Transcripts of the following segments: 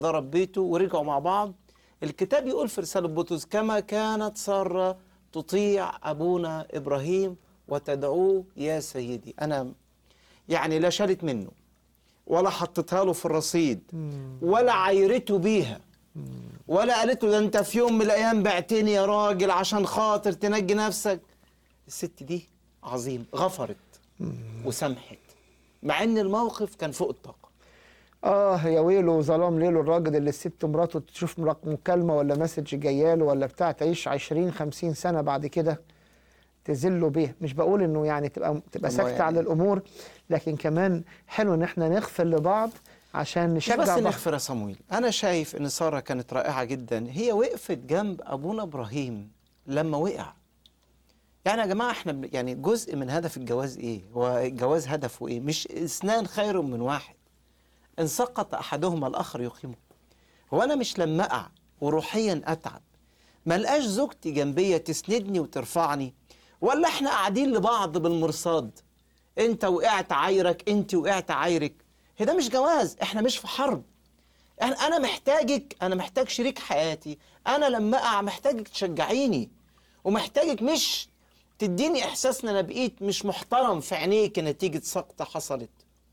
ضرب بيته ورجعوا مع بعض الكتاب يقول في رسالة بطرس كما كانت سارة تطيع أبونا إبراهيم وتدعوه يا سيدي أنا يعني لا شالت منه ولا حطتها له في الرصيد ولا عايرته بيها ولا قالت له ده انت في يوم من الايام بعتني يا راجل عشان خاطر تنجي نفسك الست دي عظيم غفرت وسامحت مع ان الموقف كان فوق الطاقه اه يا ويله ظلام ليله الراجل اللي الست مراته تشوف رقم مكالمه ولا مسج جاياله ولا بتاع تعيش 20 50 سنه بعد كده تذله بيه مش بقول انه يعني تبقى تبقى طب ساكته يعني- على الامور لكن كمان حلو ان احنا نغفر لبعض عشان مش نشجع بس بعض نغفر يا صمويل انا شايف ان ساره كانت رائعه جدا هي وقفت جنب ابونا ابراهيم لما وقع يعني يا جماعه احنا بن- يعني جزء من هدف الجواز ايه هو الجواز هدفه ايه مش اثنان خير من واحد ان سقط احدهما الاخر يقيمه هو انا مش لما اقع وروحيا اتعب ما لقاش زوجتي جنبيه تسندني وترفعني ولا احنا قاعدين لبعض بالمرصاد انت وقعت عايرك انت وقعت عايرك هي ده مش جواز احنا مش في حرب انا انا محتاجك انا محتاج شريك حياتي انا لما اقع محتاجك تشجعيني ومحتاجك مش تديني احساس ان انا بقيت مش محترم في عينيك نتيجه سقطه حصلت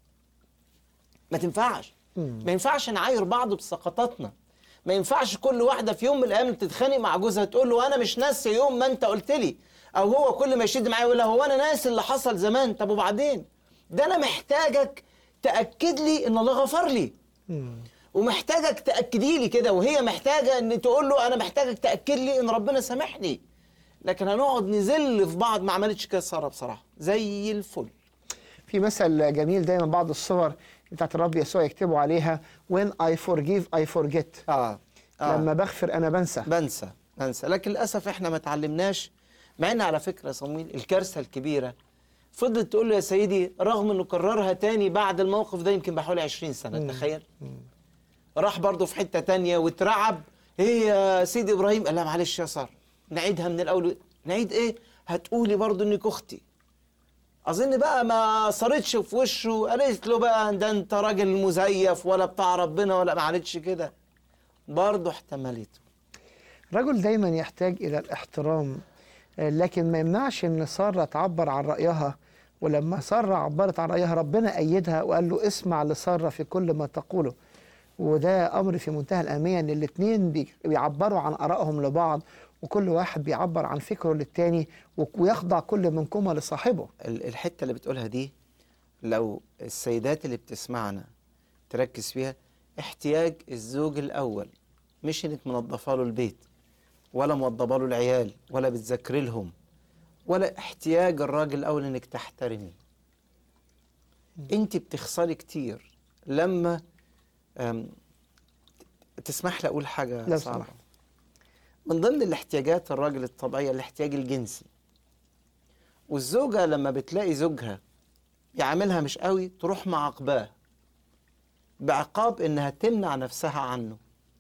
ما تنفعش ما ينفعش نعاير بعض بسقطاتنا ما ينفعش كل واحده في يوم من الايام تتخانق مع جوزها تقول له انا مش ناسي يوم ما انت قلت لي او هو كل ما يشد معايا يقول لها هو انا ناسي اللي حصل زمان طب وبعدين ده انا محتاجك تاكد لي ان الله غفر لي ومحتاجك تاكدي لي كده وهي محتاجه ان تقول له انا محتاجك تاكد لي ان ربنا سامحني لكن هنقعد نذل في بعض ما عملتش كده ساره بصراحه زي الفل في مثل جميل دايما بعض الصور بتاعت الرب يسوع يكتبوا عليها when I forgive I forget اه, آه. لما بغفر انا بنسى بنسى بنسى لكن للاسف احنا ما اتعلمناش مع ان على فكره يا صمويل الكارثه الكبيره فضلت تقول له يا سيدي رغم انه كررها تاني بعد الموقف ده يمكن بحوالي 20 سنه تخيل راح برضه في حته تانية واترعب ايه يا سيدي ابراهيم قال لها معلش يا ساره نعيدها من الاول نعيد ايه هتقولي برضه انك اختي اظن بقى ما صارتش في وشه قالت له بقى ده انت راجل مزيف ولا بتاع ربنا ولا ما عملتش كده برضه احتملته الرجل دايما يحتاج الى الاحترام آه، لكن ما يمنعش ان ساره تعبر عن رايها ولما ساره عبرت عن رايها ربنا ايدها وقال له اسمع لساره في كل ما تقوله وده امر في منتهى الاهميه ان الاثنين بيعبروا عن ارائهم لبعض وكل واحد بيعبر عن فكره للتاني و- ويخضع كل منكما لصاحبه ال- الحته اللي بتقولها دي لو السيدات اللي بتسمعنا تركز فيها احتياج الزوج الاول مش انك منظفه له البيت ولا موضبه له العيال ولا بتذاكري لهم ولا احتياج الراجل الاول انك تحترمي انت بتخسري كتير لما أم، تسمح لي اقول حاجه لا صعبه سمح. من ضمن الاحتياجات الراجل الطبيعيه الاحتياج الجنسي والزوجة لما بتلاقي زوجها يعاملها مش قوي تروح معاقباه بعقاب انها تمنع نفسها عنه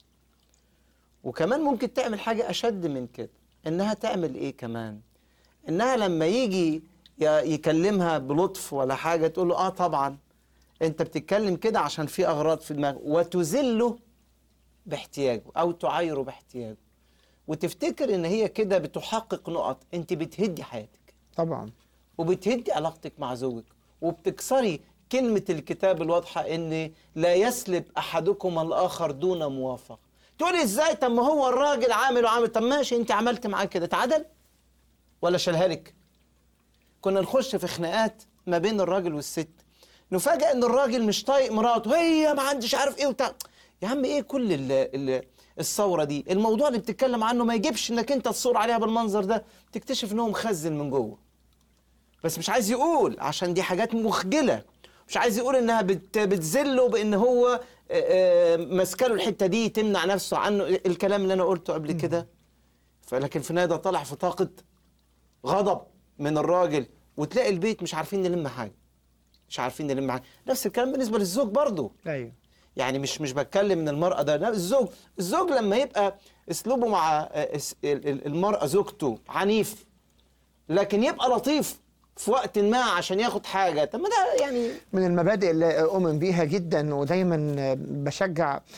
وكمان ممكن تعمل حاجة أشد من كده إنها تعمل إيه كمان إنها لما يجي ي- يكلمها بلطف ولا حاجة تقول له آه طبعا أنت بتتكلم كده عشان في أغراض في دماغك وتذله باحتياجه أو تعايره باحتياجه وتفتكر إن هي كده بتحقق نقط أنت بتهدي حياتك طبعا وبتهدي علاقتك مع زوجك وبتكسري كلمة الكتاب الواضحة إن لا يسلب أحدكم الآخر دون موافقة تقولي إزاي طب ما هو الراجل عامل وعامل طب ماشي أنت عملت معاه كده تعادل ولا شالها لك كنا نخش في خناقات ما بين الراجل والست نفاجئ ان الراجل مش طايق مراته هي ما عندش عارف ايه وبتاع يا عم ايه كل ال ال الثوره دي الموضوع اللي بتتكلم عنه ما يجيبش انك انت تصور عليها بالمنظر ده تكتشف ان هو مخزن من جوه بس مش عايز يقول عشان دي حاجات مخجله مش عايز يقول انها بت بتذله بان هو آه، آه، ماسكه له الحته دي تمنع نفسه عنه الكلام اللي انا قلته قبل كده فلكن في النهايه ده طلع في طاقه غضب من الراجل وتلاقي البيت مش عارفين نلم حاجه مش عارفين نلم حاجه نفس الكلام بالنسبه للزوج برضه ايوه يعني مش مش بتكلم من المرأة ده لا الزوج الزوج لما يبقى اسلوبه مع آه، اس- ال- ال- المرأة زوجته عنيف لكن يبقى لطيف في وقت ما عشان ياخد حاجة طب ما ده يعني من المبادئ اللي أؤمن بيها جدا ودايما بشجع